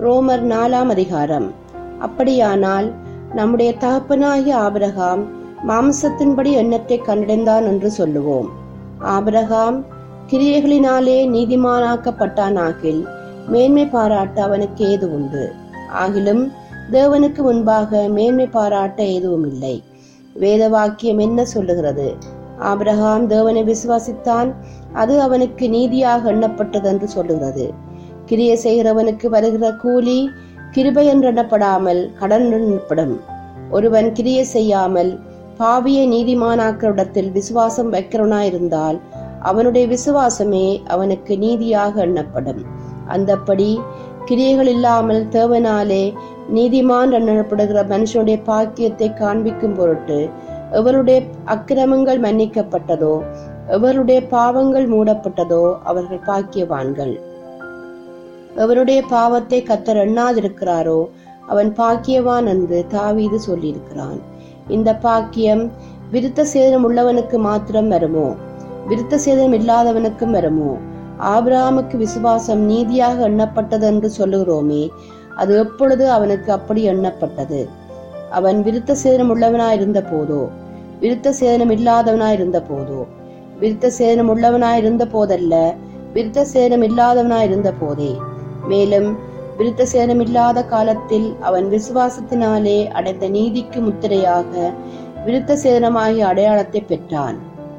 ரோமர் நாலாம் அதிகாரம் அப்படியானால் நம்முடைய தகப்பனாகிய ஆபிரகாம் மாம்சத்தின்படி எண்ணத்தை கண்டடைந்தான் என்று சொல்லுவோம் ஆபிரகாம் கிரியைகளினாலே நீதிமானாக்கப்பட்டானாகில் மேன்மை பாராட்ட அவனுக்கு ஏது உண்டு ஆகிலும் தேவனுக்கு முன்பாக மேன்மை பாராட்ட எதுவும் இல்லை வேத வாக்கியம் என்ன சொல்லுகிறது ஆபிரகாம் தேவனை விசுவாசித்தான் அது அவனுக்கு நீதியாக எண்ணப்பட்டது என்று சொல்லுகிறது கிரியை செய்கிறவனுக்கு வருகிற கூலி கிருபை என்று எண்ணப்படாமல் கடன் எண்ணப்படும் ஒருவன் கிரியை செய்யாமல் பாவியை நீதிமானாக்கிற இடத்தில் விசுவாசம் வைக்கிறவனாயிருந்தால் அவனுடைய விசுவாசமே அவனுக்கு நீதியாக எண்ணப்படும் அந்தப்படி கிரியைகள் இல்லாமல் தேவனாலே நீதிமான் எண்ணப்படுகிற மனுஷனுடைய பாக்கியத்தை காண்பிக்கும் பொருட்டு எவருடைய அக்கிரமங்கள் மன்னிக்கப்பட்டதோ எவருடைய பாவங்கள் மூடப்பட்டதோ அவர்கள் பாக்கியவான்கள் எவருடைய பாவத்தை கத்தர் எண்ணாதிருக்கிறாரோ அவன் பாக்கியவான் என்று தாவீது சொல்லியிருக்கிறான் இந்த பாக்கியம் விருத்த சேதனம் உள்ளவனுக்கு மாத்திரம் வருமோ விருத்த சேதனம் இல்லாதவனுக்கும் வருமோ ஆபிரகாமுக்கு விசுவாசம் நீதியாக எண்ணப்பட்டது என்று சொல்லுகிறோமே அது எப்பொழுது அவனுக்கு அப்படி எண்ணப்பட்டது அவன் விருத்த சேதனம் உள்ளவனாயிருந்த போதோ விருத்த சேதனம் இல்லாதவனாயிருந்த போதோ விருத்த சேதனம் உள்ளவனாயிருந்த போதல்ல விருத்த சேதனம் இல்லாதவனாயிருந்த போதே மேலும் விருத்த சேதனம் இல்லாத காலத்தில் அவன் விசுவாசத்தினாலே அடைந்த நீதிக்கு முத்திரையாக விருத்த சேதனமாகிய அடையாளத்தை பெற்றான்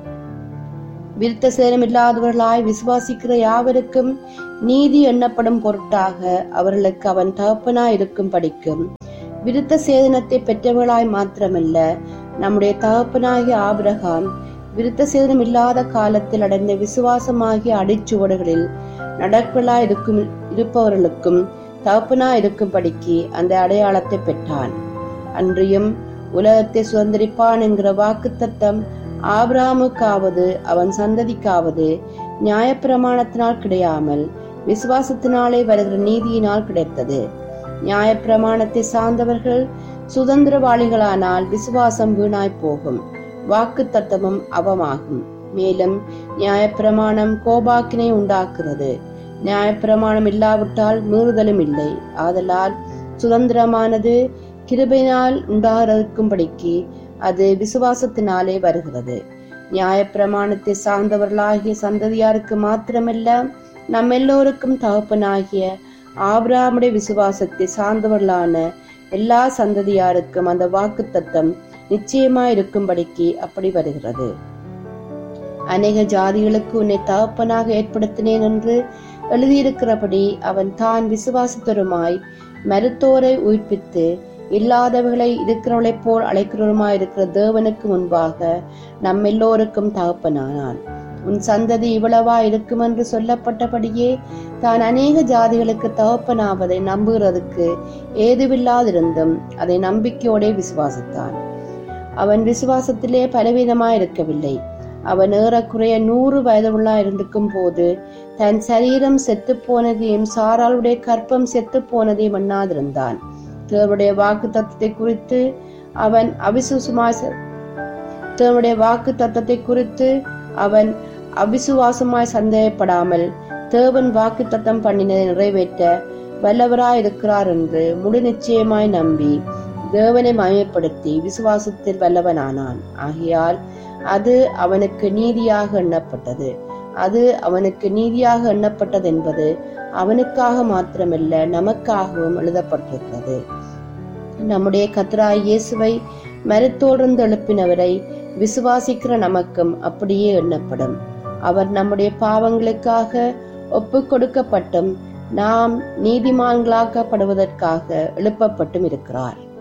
விருத்த சேதனம் இல்லாதவர்களாய் விசுவாசிக்கிற யாவருக்கும் நீதி எண்ணப்படும் பொருட்டாக அவர்களுக்கு அவன் தகப்பனாய் இருக்கும் படிக்கும் விருத்த சேதனத்தை பெற்றவர்களாய் மாத்திரமல்ல நம்முடைய தகப்பனாகிய ஆபிரகாம் விருத்த சேதனம் இல்லாத காலத்தில் அடைந்த விசுவாசமாகிய அடிச்சுவடுகளில் நடக்கலா இருக்கும் இருப்பவர்களுக்கும் தகப்பனா இருக்கும்படிக்கு அந்த அடையாளத்தை பெற்றான் அன்றியும் உலகத்தை சுதந்திரிப்பான் என்கிற வாக்கு தத்தம் ஆபிராமுக்காவது அவன் சந்ததிக்காவது நியாயப்பிரமாணத்தினால் கிடையாமல் விசுவாசத்தினாலே வருகிற நீதியினால் கிடைத்தது நியாயப்பிரமாணத்தை சார்ந்தவர்கள் சுதந்திரவாளிகளானால் விசுவாசம் வீணாய் போகும் வாக்கு தத்தமும் அவமாகும் மேலும் நியாயப்பிரமாணம் கோபாக்கினை உண்டாக்குறது நியாயப்பிரமாணம் இல்லாவிட்டால் மீறுதலும் இல்லை ஆதலால் சுதந்திரமானது கிருபையினால் உண்டாகிறதுக்கும்படிக்கு அது விசுவாசத்தினாலே வருகிறது நியாயப்பிரமாணத்தை சார்ந்தவர்களாகிய சந்ததியாருக்கு மாத்திரமல்ல நம் எல்லோருக்கும் தகப்பனாகிய ஆபிராமுடைய விசுவாசத்தை சார்ந்தவர்களான எல்லா சந்ததியாருக்கும் அந்த வாக்கு தத்தம் நிச்சயமாயிருக்கும்படிக்கு அப்படி வருகிறது அநேக ஜாதிகளுக்கு உன்னை தகப்பனாக ஏற்படுத்தினேன் என்று எழுதியிருக்கிறபடி அவன் தான் விசுவாசத்தருமாய் மருத்தோரை உயிர்ப்பித்து இல்லாதவர்களை இருக்கிறவளைப் போல் அழைக்கிறவருமாயிருக்கிற தேவனுக்கு முன்பாக நம் எல்லோருக்கும் தகப்பனானான் உன் சந்ததி இவ்வளவா இருக்கும் என்று சொல்லப்பட்டபடியே தான் அநேக ஜாதிகளுக்கு தகப்பனாவதை நம்புகிறதுக்கு ஏதுவில்லாதிருந்தும் அதை நம்பிக்கையோடே விசுவாசித்தான் அவன் விசுவாசத்திலே பலவீனமாயிருக்கவில்லை அவன் ஏறக்குறைய நூறு வயதுள்ளா இருந்திருக்கும் போது தன் சரீரம் செத்து போனதையும் சாராளுடைய கற்பம் செத்து போனதையும் எண்ணாதிருந்தான் தேவனுடைய வாக்கு தத்துவத்தை குறித்து அவன் அவிசுவாசமாய் தேவனுடைய வாக்கு தத்துவத்தை குறித்து அவன் அவிசுவாசமாய் சந்தேகப்படாமல் தேவன் வாக்கு தத்தம் பண்ணினதை நிறைவேற்ற வல்லவராய் இருக்கிறார் என்று முழு நிச்சயமாய் நம்பி தேவனை மயப்படுத்தி விசுவாசத்தில் வல்லவனானான் ஆகையால் அது அவனுக்கு நீதியாக எண்ணப்பட்டது அது அவனுக்கு நீதியாக எண்ணப்பட்டது என்பது அவனுக்காக மாத்திரமல்ல நமக்காகவும் எழுதப்பட்டிருக்கிறது நம்முடைய கத்ராய் இயேசுவை மருத்தோடு எழுப்பினவரை விசுவாசிக்கிற நமக்கும் அப்படியே எண்ணப்படும் அவர் நம்முடைய பாவங்களுக்காக ஒப்பு கொடுக்கப்பட்டும் நாம் நீதிமான்களாக்கப்படுவதற்காக எழுப்பப்பட்டும் இருக்கிறார்